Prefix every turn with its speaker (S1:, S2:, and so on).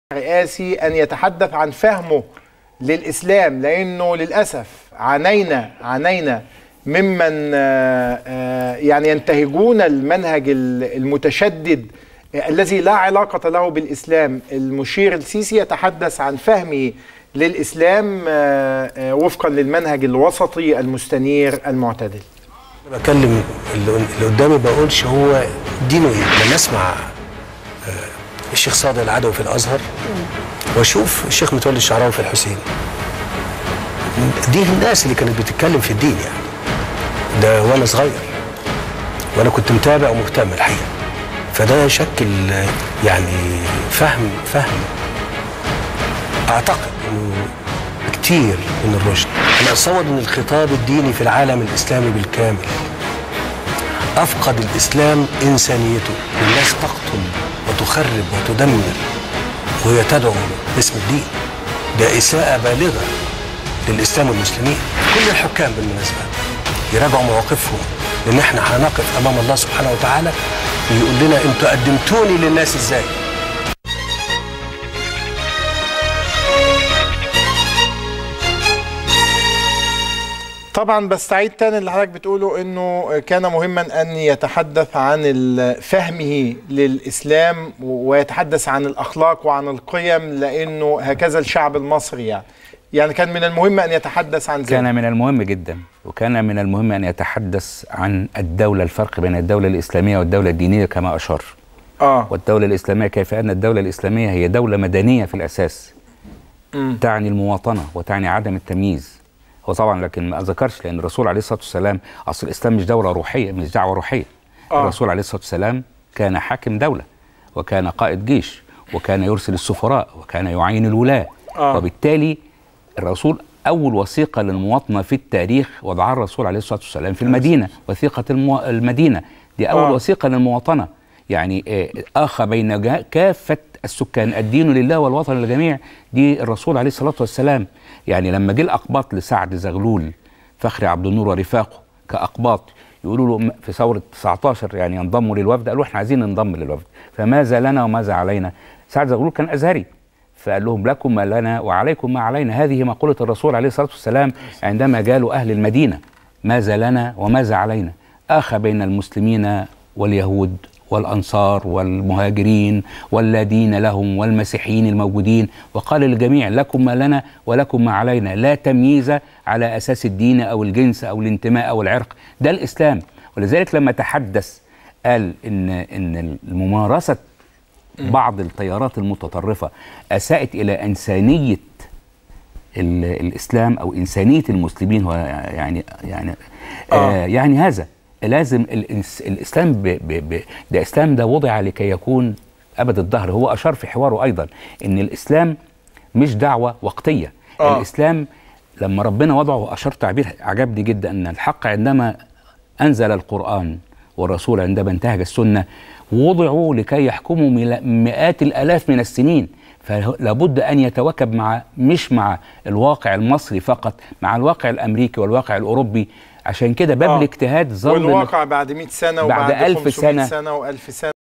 S1: رئاسي ان يتحدث عن فهمه للاسلام لانه للاسف عانينا عانينا ممن آه، آه، يعني ينتهجون المنهج المتشدد الذي لا علاقة له بالإسلام المشير السيسي يتحدث عن فهمه للإسلام آه، آه، وفقا للمنهج الوسطي المستنير المعتدل
S2: بكلم اللي اللي قدامي بقولش هو دينه ايه لما اسمع آه، الشيخ صادق العدوي في الازهر واشوف الشيخ متولي الشعراوي في الحسين دي الناس اللي كانت بتتكلم في الدين يعني ده وانا صغير وانا كنت متابع ومهتم الحقيقه فده يشكل آه، يعني فهم فهم اعتقد انه كتير من الرشد انا اتصور ان الخطاب الديني في العالم الاسلامي بالكامل افقد الاسلام انسانيته الناس تقتل وتخرب وتدمر وهي تدعو باسم الدين ده اساءه بالغه للاسلام والمسلمين كل الحكام بالمناسبه يراجعوا مواقفهم لان احنا هنقف امام الله سبحانه وتعالى ويقول لنا انتوا قدمتوني للناس ازاي
S1: طبعا بستعيد تاني اللي حضرتك بتقوله انه كان مهما ان يتحدث عن ال- فهمه للاسلام ويتحدث عن الاخلاق وعن القيم لانه هكذا الشعب المصري يعني يعني كان من المهم ان يتحدث عن ذلك
S3: كان من المهم جدا وكان من المهم ان يتحدث عن الدوله الفرق بين الدوله الاسلاميه والدوله الدينيه كما اشار
S1: اه
S3: والدوله الاسلاميه كيف ان الدوله الاسلاميه هي دوله مدنيه في الاساس
S1: مم.
S3: تعني المواطنه وتعني عدم التمييز هو طبعا لكن ما ذكرش لان الرسول عليه الصلاه والسلام اصل الاسلام مش دوله روحيه مش دعوه روحيه
S1: آه.
S3: الرسول عليه الصلاه والسلام كان حاكم دوله وكان قائد جيش وكان يرسل السفراء وكان يعين الولاه
S1: آه.
S3: وبالتالي الرسول اول وثيقه للمواطنه في التاريخ وضعها الرسول عليه الصلاه والسلام في المدينه وثيقه المو... المدينه دي اول
S1: آه.
S3: وثيقه للمواطنه يعني آه، اخى بين جا- كافه السكان الدين لله والوطن للجميع دي الرسول عليه الصلاه والسلام يعني لما جه الاقباط لسعد زغلول فخري عبد النور ورفاقه كاقباط يقولوا له م- في ثوره 19 يعني ينضموا للوفد قالوا احنا عايزين ننضم للوفد فماذا لنا وماذا علينا سعد زغلول كان ازهري فقال لهم لكم ما لنا وعليكم ما علينا هذه مقولة الرسول عليه الصلاة والسلام عندما جالوا أهل المدينة ماذا لنا وماذا علينا آخى بين المسلمين واليهود والأنصار والمهاجرين واللا دين لهم والمسيحيين الموجودين وقال للجميع لكم ما لنا ولكم ما علينا لا تمييز على أساس الدين أو الجنس أو الانتماء أو العرق ده الإسلام ولذلك لما تحدث قال إن إن الممارسة بعض التيارات المتطرفة أساءت إلى إنسانية ال- الإسلام أو إنسانية المسلمين هو يعني يعني آه.
S1: آه.
S3: آه يعني هذا لازم الإنس الإسلام ب ب ب ده إسلام ده وضع لكي يكون أبد الدهر هو أشار في حواره أيضا إن الإسلام مش دعوة وقتية
S1: آه.
S3: آه. الإسلام لما ربنا وضعه أشار تعبير عجبني جدا أن الحق عندما أنزل القرآن والرسول عندما انتهج السنة وضعوا لكي يحكموا ملا- مئات الآلاف من السنين فلابد أن يتواكب مع مش مع الواقع المصري فقط مع الواقع الأمريكي والواقع الأوروبي عشان كده باب
S1: آه.
S3: الاجتهاد ظل
S1: والواقع بعد 100 سنه
S3: بعد
S1: وبعد
S3: 1000
S1: 500
S3: سنة.
S1: سنه و1000 سنه